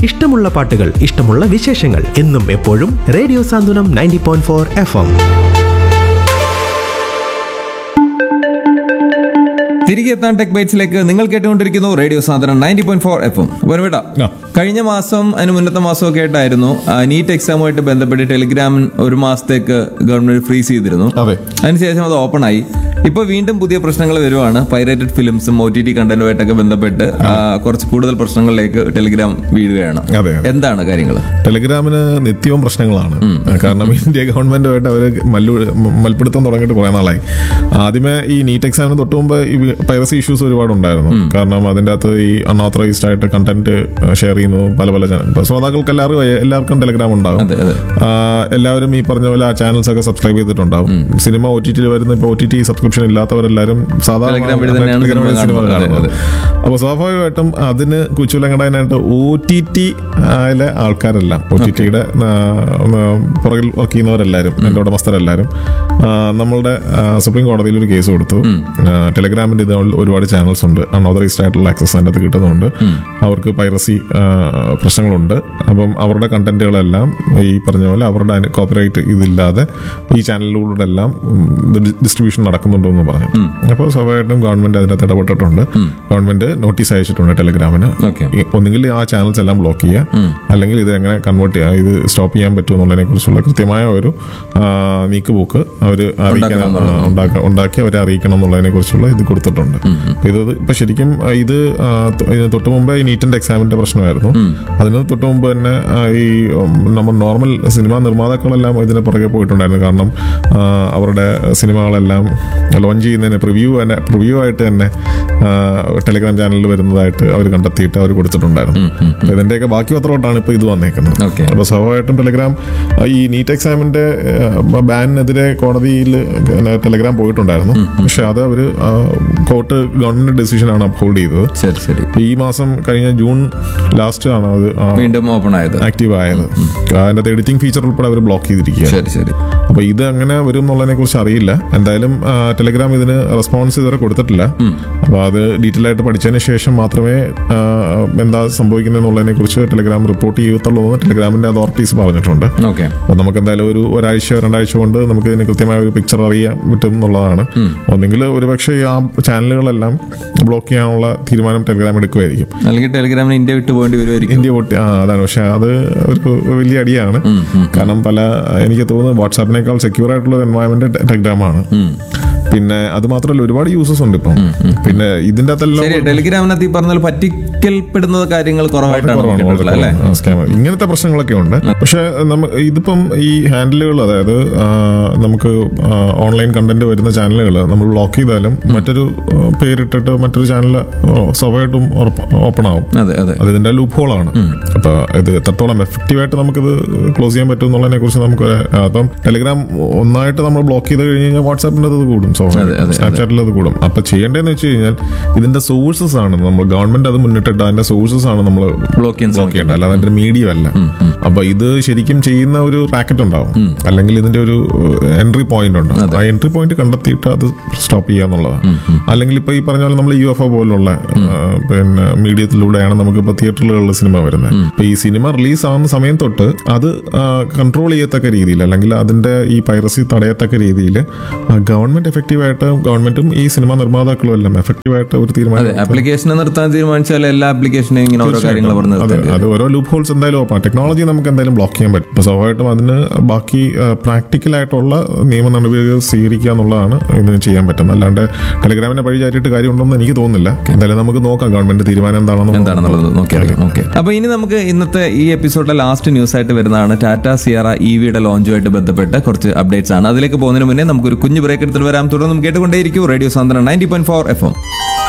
ഇഷ്ടമുള്ള പാട്ടുകൾ ഇഷ്ടമുള്ള വിശേഷങ്ങൾ എന്നും എപ്പോഴും radio Santhwanam ninety point four F M തിരികെ എത്താൻ ടെക് ബൈറ്റ്സിലേക്ക് നിങ്ങൾ കേട്ടുകൊണ്ടിരിക്കുന്നു റേഡിയോ സാധനം ninety point four F M വരവിട കഴിഞ്ഞ മാസം അതിന് മുന്നത്തെ മാസം ഒക്കെ ആയിട്ടായിരുന്നു ആ, നീറ്റ് എക്സാമുമായിട്ട് ബന്ധപ്പെട്ട് ടെലിഗ്രാം ഒരു മാസത്തേക്ക് ഗവൺമെന്റ് ഫ്രീസ് ചെയ്തിരുന്നു അതെ. അതിനുശേഷം അത് ഓപ്പൺ ആയി ഇപ്പൊ വീണ്ടും പുതിയ പ്രശ്നങ്ങൾ വരുവാണ് പൈറേറ്റഡ് ഫിലിംസും ഒ ടി ടി കണ്ടന്റുമായിട്ടൊക്കെ ബന്ധപ്പെട്ട് ആ, കുറച്ച് കൂടുതൽ പ്രശ്നങ്ങളിലേക്ക് ടെലിഗ്രാം വീഴുകയാണ് അതെ, അതെ. എന്താണ് കാര്യങ്ങൾ ടെലിഗ്രാമിന് നിത്യവും പ്രശ്നങ്ങളാണ് കാരണം ഇന്ത്യ ഗവൺമെന്റുമായിട്ട് അവർ മല്ലു മൽപ്പിടുത്തം തുടങ്ങിയിട്ട് കുറെ നാളായി ആദ്യമേ ഈ നീറ്റ് എക്സാമിന് തൊട്ട് മുമ്പ് ഈ പൈറസി ഇഷ്യൂസ് ഒരുപാട് ഉണ്ടായിരുന്നു കാരണം അതിൻ്റെ അകത്ത് ഈ അൺഓത്തറൈസ്ഡ് ആയിട്ട് കണ്ടന്റ് ഷെയർ ചെയ്യുന്നു പല പല ചാനൽ ഇപ്പൊ ശ്രോതാക്കൾക്ക് എല്ലാവർക്കും എല്ലാവർക്കും ടെലിഗ്രാം ഉണ്ടാകും അതെ, അതെ. ആ, എല്ലാവരും ഈ പറഞ്ഞ പോലെ ആ ചാനൽസ് ഒക്കെ സബ്സ്ക്രൈബ് ചെയ്തിട്ടുണ്ടാവും സിനിമ ഒ ടി ടി വരുന്ന ഇപ്പോൾ ഒ ടി ടി സബ്സ്ക്രിപ്ഷൻ ഇല്ലാത്തവരെല്ലാവരും സാധാരണ Telegram വഴി തന്നെയാണ് Telegram വഴി സിനിമ സിനിമ കാണുന്നത്. കാണുന്നത് അപ്പോൾ സ്വാഭാവികമായിട്ടും അതിന് കുച്ചുലങ്ങടാനായിട്ട് ഒ ടി ടി ആയിലെ ആൾക്കാരെല്ലാം ഒ ടി ടിയുടെ പുറകിൽ വർക്ക് ചെയ്യുന്നവരെല്ലാവരും എൻ്റെ ഉടമസ്ഥരെല്ലാവരും ആ, നമ്മളുടെ ആ, സുപ്രീം കോടതിയിൽ ഒരു കേസ് കൊടുത്തു ആ, ടെലഗ്രാമിന്റെ ഇത് ഒരുപാട് ചാനൽസ് ഉണ്ട് അൺഓതറൈസ്ഡ് ആയിട്ടുള്ള ആക്സസ് അതിൻ്റെ അകത്ത് കിട്ടുന്നുണ്ട് അവർക്ക് പൈറസി പ്രശ്നങ്ങളുണ്ട് അപ്പം അവരുടെ കണ്ടന്റുകളെല്ലാം ഈ പറഞ്ഞ പോലെ അവരുടെ കോപ്പറേറ്റ് ഇതില്ലാതെ ഈ ചാനലിലൂടെ എല്ലാം ഡിസ്ട്രിബ്യൂഷൻ നടക്കുന്നുണ്ടോ എന്ന് പറഞ്ഞു അപ്പോൾ സ്വാഭാവികമായിട്ടും ഗവൺമെന്റ് അതിനകത്ത് ഇടപെട്ടിട്ടുണ്ട് ഗവൺമെന്റ് നോട്ടീസ് അയച്ചിട്ടുണ്ട് ടെലഗ്രാമിന് Okay. ഈ ഒന്നുകിൽ ആ ചാനൽസ് എല്ലാം ബ്ലോക്ക് ചെയ്യുക അല്ലെങ്കിൽ ഇത് എങ്ങനെ കൺവേർട്ട് ചെയ്യുക ഇത് സ്റ്റോപ്പ് ചെയ്യാൻ പറ്റുമോ എന്നുള്ളതിനെ കുറിച്ചുള്ള കൃത്യമായ ഒരു ആ, നീക്കുപോക്ക് അവർ അറിയിക്കണം ആ, ഉണ്ടാക്ക- ഉണ്ടാക്കി അവരെ അറിയിക്കണം എന്നുള്ളതിനെ കുറിച്ചുള്ള ഇത് കൊടുത്തിട്ടുണ്ട് അപ്പൊ ഇത് ഇപ്പൊ ശരിക്കും ആ, ഇത് ആ, ത- ഇതിന് തൊട്ട് മുമ്പ് ഈ നീറ്റിന്റെ എക്സാമിന്റെ പ്രശ്നമായിരുന്നു അതിന് തൊട്ട് മുമ്പ് തന്നെ ആ, ഈ ഉം, നമ്മൾ നോർമൽ സിനിമാ നിർമ്മാതാക്കളെല്ലാം ഇതിന് പുറകെ പോയിട്ടുണ്ടായിരുന്നു കാരണം ആ, അവരുടെ സിനിമകളെല്ലാം ലോഞ്ച് ചെയ്യുന്നതിന് പ്രിവ്യൂ തന്നെ പ്രിവ്യൂ ആയിട്ട് തന്നെ ആ, ടെലിഗ്രാം ചാനലിൽ വരുന്നതായിട്ട് അവർ കണ്ടെത്തിയിട്ട് അവർ കൊടുത്തിട്ടുണ്ടായിരുന്നു അപ്പൊ ഇതിന്റെയൊക്കെ ബാക്കി പത്രമായിട്ടാണ് ഇപ്പോൾ ഇത് വന്നേക്കുന്നത് Okay. അപ്പോൾ സ്വാഭാവികമായിട്ടും ടെലിഗ്രാം ആ, ഈ നീറ്റ് എക്സാമിന്റെ ബാനിനെതിരെ കോടതിയിൽ ടെലിഗ്രാം പോയിട്ടുണ്ടായിരുന്നു പക്ഷെ അത് അവർ കോർട്ട് ഗവൺമെന്റ് ഡിസിഷനാണ് അപ്ഹോൾഡ് ചെയ്തത് ശരി ശരി ഇപ്പൊ ഈ മാസം കഴിഞ്ഞ ജൂൺ ലാസ്റ്റ് ആണ് അത് വീണ്ടും ഓപ്പൺ ആയത് ആക്റ്റീവ് ആയത് അതിന്റെ എഡിറ്റിംഗ് ഫീച്ചർ ഉൾപ്പെടെ അവർ ബ്ലോക്ക് ചെയ്തിരിക്കുക ശരി ശരി അപ്പൊ ഇത് അങ്ങനെ വരും എന്നുള്ളതിനെ കുറിച്ച് അറിയില്ല എന്തായാലും ആ, ടെലിഗ്രാം ഇതിന് റെസ്പോൺസ് ഇതുവരെ കൊടുത്തിട്ടില്ല അപ്പൊ അത് ഡീറ്റെയിൽ ആയിട്ട് പഠിച്ചതിന് ശേഷം മാത്രമേ ആ, എന്താ സംഭവിക്കുന്നത് എന്നുള്ളതിനെ കുറിച്ച് ടെലിഗ്രാം റിപ്പോർട്ട് ചെയ്യത്തുള്ളൂ എന്ന് ടെലിഗ്രാമിന്റെ അതോറിറ്റീസ് പറഞ്ഞിട്ടുണ്ട് ഓക്കെ അപ്പൊ നമുക്ക് എന്തായാലും ഒരു ഒരാഴ്ച രണ്ടാഴ്ച കൊണ്ട് നമുക്ക് ഇതിന് കൃത്യമായ ഒരു പിക്ചർ അറിയാൻ പറ്റും എന്നുള്ളതാണ് ഒന്നെങ്കിൽ ഒരുപക്ഷെ ഈ ആ ചാനലുകളെല്ലാം ബ്ലോക്ക് ചെയ്യാനുള്ള തീരുമാനം ടെലിഗ്രാം എടുക്കുമായിരിക്കും അല്ലെങ്കിൽ ടെലിഗ്രാമിന് ഇന്ത്യ വിട്ടു പോകേണ്ടി വരുമായിരിക്കും ഇന്ത്യ പൊട്ടി ആ അതാണ് പക്ഷെ അത് ഒരു വലിയ അടിയാണ് കാരണം പല എനിക്ക് തോന്നുന്നു വാട്സാപ്പിനേക്കാൾ സെക്യൂർ ആയിട്ടുള്ള എൻവയോൺമെന്റ് ടെലിഗ്രാം ആണ് പിന്നെ അത് മാത്രമല്ല ഒരുപാട് യൂസസ് ഉണ്ട് ഇപ്പം പിന്നെ ഇതിന്റെ അകത്തെല്ലാം ശരി ടെലിഗ്രാമിനകത്ത് ഈ പറഞ്ഞ പോലെ പറ്റിക്കൽപ്പെടുന്ന കാര്യങ്ങൾ കുറവായിട്ടാണ് കുറവാണ്, വളരെ നോക്കിയിട്ടുള്ളത് അല്ലേ കുറവാണ്. ആ, scammer. ഇങ്ങനത്തെ പ്രശ്നങ്ങളൊക്കെ ഉണ്ട് പക്ഷെ നമ്മ ഇതിപ്പം ഈ ഹാൻഡിലുകൾ അതായത് ആ, നമുക്ക് ഓൺലൈൻ കണ്ടന്റ് വരുന്ന ചാനലുകൾ നമ്മൾ ബ്ലോക്ക് ചെയ്താലും മറ്റൊരു ആ, പേരിട്ടിട്ട് മറ്റൊരു ചാനൽ സ്വാഭാവികമായിട്ടും ഓപ്പൺ ആവും അതെ അതെ അത് ഇതിന്റെ ലൂപ്പ് ഹോളാണ് അപ്പൊ ഇത് എത്രത്തോളം എഫക്റ്റീവ് ആയിട്ട് നമുക്കിത് ക്ലോസ് ചെയ്യാൻ പറ്റും എന്നുള്ളതിനെ കുറിച്ച് നമുക്ക് ഒരു- അപ്പം ടെലിഗ്രാം ഒന്നായിട്ട് നമ്മൾ ബ്ലോക്ക് ചെയ്ത് കഴിഞ്ഞ് കഴിഞ്ഞാൽ വാട്സാപ്പിന്റെ അത് കൂടും അതെ, അതെ. സ്നാപ്ചാറ്റിൽ അത് കൂടും അപ്പൊ ചെയ്യേണ്ടതെന്ന് വെച്ച് കഴിഞ്ഞാൽ ഇതിന്റെ സോഴ്സസ് ആണ് നമ്മൾ ഗവൺമെന്റ് അത് മുന്നിട്ടിട്ട് അതിന്റെ സോഴ്സസ് ആണ് നമ്മൾ ബ്ലോക്ക് ചെയ്യാൻ ബ്ലോക്ക് ചെയ്യേണ്ടത് അല്ലാതെ അതിന്റെ മീഡിയം അല്ല അപ്പൊ ഇത് ശരിക്കും ചെയ്യുന്ന ഒരു റാക്കറ്റ് ഉണ്ടാവും അല്ലെങ്കിൽ ഇതിന്റെ ഒരു എൻട്രി പോയിന്റ് ഉണ്ട് ആ എൻട്രി പോയിന്റ് കണ്ടെത്തിയിട്ട് അത് സ്റ്റോപ്പ് ചെയ്യാന്നുള്ളതാണ് അല്ലെങ്കിൽ ഇപ്പൊ ഈ പറഞ്ഞ പോലെ നമ്മൾ യു എഫ് ഒ പോലുള്ള ആ, പിന്നെ മീഡിയത്തിലൂടെയാണ് നമുക്കിപ്പോ തിയേറ്ററുകളിൽ സിനിമ വരുന്നത് ഇപ്പൊ ഈ സിനിമ റിലീസ് ആവുന്ന സമയം തൊട്ട് അത് കൺട്രോൾ ചെയ്യത്തക്ക രീതിയിൽ അല്ലെങ്കിൽ അതിന്റെ ഈ പൈറസി തടയത്തക്ക രീതിയിൽ ഗവൺമെന്റ് എഫക്റ്റീവ് ആയിട്ട് ഗവൺമെന്റും ഈ സിനിമ നിർമ്മാതാക്കളും എല്ലാം എഫക്റ്റീവ് ആയിട്ട് ഒരു അതെ തീരുമാനം ആപ്ലിക്കേഷനെ നിർത്താൻ തീരുമാനിച്ചാൽ എല്ലാ ആപ്ലിക്കേഷനും ഇങ്ങനെ ഓരോ കാര്യങ്ങൾ പറഞ്ഞ് അതെ നിർത്തേണ്ടി അത് ഓരോ ലൂപ്പ് ഹോൾസ് എന്തായാലും ഓപ്പൺ ടെക്നോളജി നമുക്ക് എന്തായാലും ബ്ലോക്ക് ചെയ്യാൻ പറ്റും അപ്പൊ സ്വാഭാവികമായിട്ടും അതിന് ബാക്കി പ്രാക്ടിക്കൽ ആയിട്ടുള്ള നിയമ നടപടികൾ സ്വീകരിക്കുക എന്നുള്ളതാണ് ഇതിന് ചെയ്യാൻ പറ്റുന്നത് അല്ലാണ്ട് ടെലിഗ്രാമിനെ പഴി ചാറ്റിയിട്ട് കാര്യമുണ്ടെന്ന് എനിക്ക് തോന്നുന്നില്ല എന്തായാലും നമുക്ക് നോക്കാം ഗവൺമെന്റ് തീരുമാനം എന്താണെന്ന് എന്താണെന്നുള്ളത് നോക്കിയാൽ ഓക്കെ അപ്പൊ ഇനി നമുക്ക് ഇന്നത്തെ ഈ എപ്പിസോഡിലെ ലാസ്റ്റ് ന്യൂസ് ആയിട്ട് വരുന്നതാണ് ടാറ്റ സിയറ ഇ വിയുടെ ലോഞ്ചുമായിട്ട് ബന്ധപ്പെട്ട് കുറച്ച് അപ്ഡേറ്റ്സ് ആണ് അതിലേക്ക് പോകുന്നതിന് മുന്നേ നമുക്കൊരു കുഞ്ഞു ബ്രേക്ക് എടുത്തിട്ട് വരാം തുടർന്നും കേട്ടുകൊണ്ടേയിരിക്കും radio Santhwanam ninety point four F M